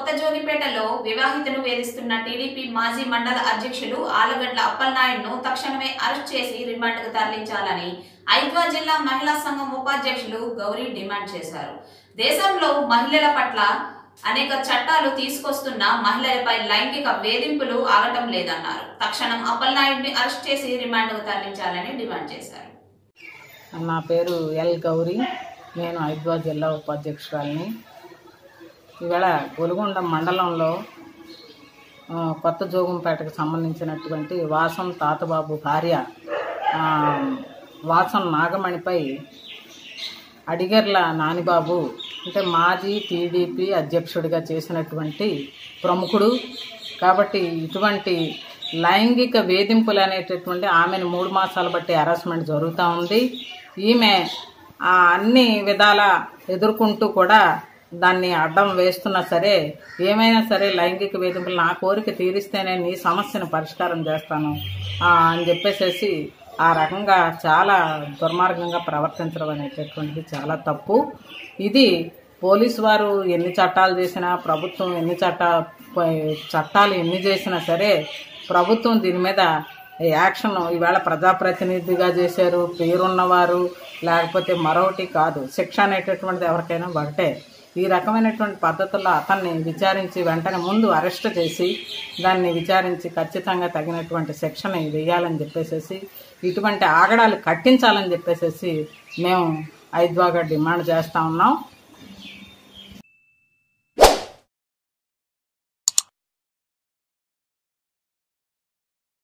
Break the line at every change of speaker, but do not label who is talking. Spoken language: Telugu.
జోగిపేటలో వివాహితను వేధిస్తున్న టీడీపీ మాజీ మండల అధ్యక్షులు ఆలగడ్ల అప్పలనాయుడును తక్షణమే అరెస్ట్ చేసి రిమాండ్కు తరలించాలని ఐద్వా జిల్లా మహిళా సంఘం ఉపాధ్యక్షులు గౌరీ డిమాండ్ చేశారు దేశంలో మహిళల పట్ల అనేక చట్టాలు తీసుకొస్తున్న మహిళలపై లైంగిక వేధింపులు ఆగటం లేదన్నారు తక్షణం అప్పలనాయుడిని అరెస్ట్ చేసి రిమాండ్కు తరలించాలని డిమాండ్ చేశారు
నా పేరు ఎల్ గౌరీ నేను హైదరాబాద్ జిల్లా ఉపాధ్యక్షురాలిని ఇవాళ గొలుగొండ మండలంలో ఆ, కొత్త జోగంపేటకు సంబంధించినటువంటి వాసం తాతబాబు భార్య ఆ, వాసం నాగమణిపై అడిగర్ల నానిబాబు అంటే మాజీ టీడీపీ అధ్యక్షుడిగా చేసినటువంటి ప్రముఖుడు కాబట్టి ఇటువంటి లైంగిక వేధింపులు అనేటటువంటి ఆమెను మూడు మాసాలు బట్టి హరాస్మెంట్ జరుగుతూ ఉంది ఈమె ఆ, అన్ని విధాల ఎదుర్కొంటూ కూడా దాన్ని అడ్డం వేస్తున్నా సరే ఏమైనా సరే లైంగిక వేధింపులు నా కోరిక తీరిస్తేనే నీ సమస్యను పరిష్కారం చేస్తాను ఆ, అని చెప్పేసేసి ఆ రకంగా చాలా దుర్మార్గంగా ప్రవర్తించడం అనేటటువంటిది చాలా తప్పు ఇది పోలీసు వారు ఎన్ని చట్టాలు చేసినా ప్రభుత్వం ఎన్ని చట్ట చట్టాలు ఎన్ని చేసినా సరే ప్రభుత్వం దీని మీద యాక్షన్ ఈవేళ ప్రజాప్రతినిధిగా చేశారు పేరున్నవారు లేకపోతే మరొకటి కాదు శిక్ష అనేటటువంటిది ఎవరికైనా ఒకటే ఈ రకమైనటువంటి పద్ధతుల్లో అతన్ని విచారించి వెంటనే ముందు అరెస్ట్ చేసి దాన్ని విచారించి ఖచ్చితంగా తగినటువంటి శిక్షణ వేయాలని చెప్పేసి ఇటువంటి ఆగడాలు కట్టించాలని చెప్పేసి మేము ఐద్వాగా డిమాండ్ చేస్తా ఉన్నాం